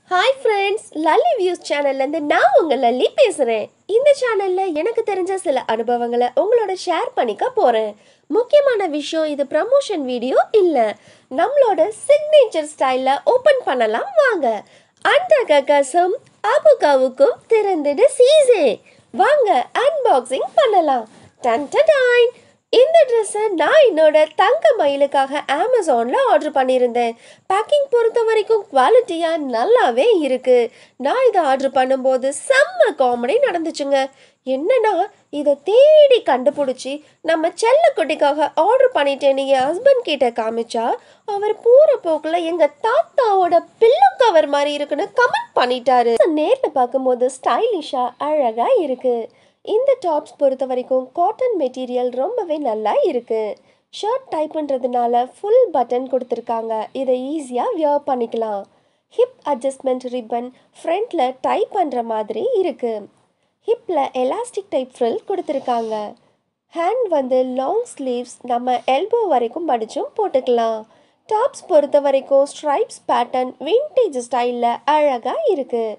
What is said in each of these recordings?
hi friends Lalli views சேனல்லேருந்து நான் உங்கள் லல்லி பேசுகிறேன் இந்த சேனலில் எனக்கு தெரிஞ்ச சில அனுபவங்களை உங்களோட ஷேர் பண்ணிக்க போகிறேன் முக்கியமான விஷயம் இது ப்ரமோஷன் வீடியோ இல்லை நம்மளோட சிக்னேச்சர் ஸ்டைலில் ஓப்பன் பண்ணலாம் வாங்க அந்த ககாசம் அபுகாவுக்கும் திறந்துடு சீசே வாங்க அன்பாக்சிங் பண்ணலாம் டன் டன் இந்த ட்ரெஸ்ஸை நான் என்னோட தங்க மயிலுக்காக அமேசானில் ஆர்டர் பண்ணியிருந்தேன் பேக்கிங் பொறுத்த வரைக்கும் குவாலிட்டியாக நல்லாவே இருக்குது நான் இதை ஆர்டர் பண்ணும்போது செம்ம காமெடி நடந்துச்சுங்க என்னன்னா இதை தேடி கண்டுபிடிச்சி நம்ம செல்லக்குட்டிக்காக ஆர்டர் பண்ணிட்டேன்னு என் ஹஸ்பண்ட் கிட்ட காமிச்சா அவர் பூர போக்கில் எங்கள் தாத்தாவோட பில்லோ கவர் மாதிரி இருக்குன்னு கமெண்ட் பண்ணிட்டாரு நேரில் பார்க்கும்போது ஸ்டைலிஷாக அழகாக இருக்குது இந்த டாப்ஸ் பொறுத்த வரைக்கும் காட்டன் மெட்டீரியல் ரொம்பவே நல்லா இருக்குது ஷர்ட் டைப்ன்றதுனால ஃபுல் பட்டன் கொடுத்துருக்காங்க இதை ஈஸியாக வியர் பண்ணிக்கலாம் ஹிப் அட்ஜஸ்ட்மெண்ட் ரிப்பன் ஃப்ரண்ட்டில் டைப் பண்ணுற மாதிரி இருக்குது ஹிப்பில் எலாஸ்டிக் டைப் ஃப்ரில் கொடுத்துருக்காங்க ஹேண்ட் வந்து லாங் ஸ்லீவ்ஸ் நம்ம எல்போ வரைக்கும் மடிச்சும் போட்டுக்கலாம் டாப்ஸ் பொறுத்த வரைக்கும் ஸ்ட்ரைப்ஸ் பேட்டர்ன் விண்டேஜ் ஸ்டைலில் அழகாக இருக்குது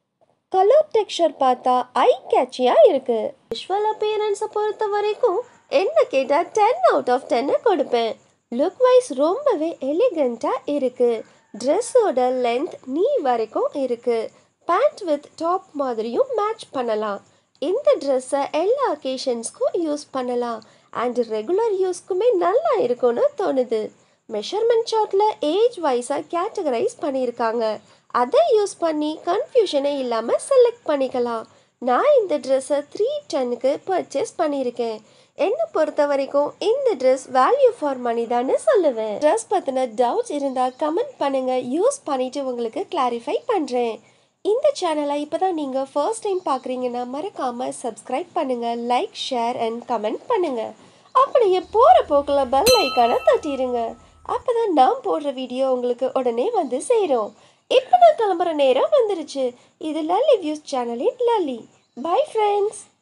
கலர் டெக்ஸ்சர் பார்த்தா ஐ கேட்சியாக இருக்குது விஷுவல் அப்பியரன்ஸை பொறுத்த வரைக்கும் என்ன கேட்டால் டென் அவுட் ஆஃப் டென்னு கொடுப்பேன் லுக் வைஸ் ரொம்பவே எலிகண்ட்டாக இருக்குது ட்ரெஸ்ஸோட லென்த் நீ வரைக்கும் இருக்குது பேண்ட் வித் டாப் மாதிரியும் மேட்ச் பண்ணலாம் இந்த ட்ரெஸ்ஸை எல்லா அக்கேஷன்ஸ்க்கும் யூஸ் பண்ணலாம் அண்ட் ரெகுலர் யூஸ்க்குமே நல்லா இருக்கும்னு தோணுது மெஷர்மெண்ட் சார்ட்டில் ஏஜ் வைஸாக கேட்டகரைஸ் பண்ணியிருக்காங்க அதை யூஸ் பண்ணி கன்ஃபியூஷனே இல்லாமல் செலக்ட் பண்ணிக்கலாம் நான் இந்த ட்ரெஸ்ஸை த்ரீ டென்னுக்கு பர்ச்சேஸ் பண்ணியிருக்கேன் என்னை பொறுத்த வரைக்கும் இந்த ட்ரெஸ் வேல்யூ ஃபார் மணி தான்னு சொல்லுவேன் ட்ரெஸ் பற்றின டவுட்ஸ் இருந்தால் கமெண்ட் பண்ணுங்கள் யூஸ் பண்ணிவிட்டு உங்களுக்கு கிளாரிஃபை பண்ணுறேன் இந்த சேனலை இப்போ தான் நீங்கள் ஃபர்ஸ்ட் டைம் பார்க்குறீங்கன்னா மறக்காமல் சப்ஸ்கிரைப் பண்ணுங்கள் லைக் ஷேர் அண்ட் கமெண்ட் பண்ணுங்கள் அப்படியே போகிற போக்கில் பெல் ஐக்கானை தட்டிடுங்க அப்போ தான் நான் போடுற வீடியோ உங்களுக்கு உடனே வந்து சேரும் இப்போ நான் கிளம்புற நேரம் வந்துருச்சு இது லல்லி வியூஸ் சேனலின் லல்லி பை ஃப்ரெண்ட்ஸ்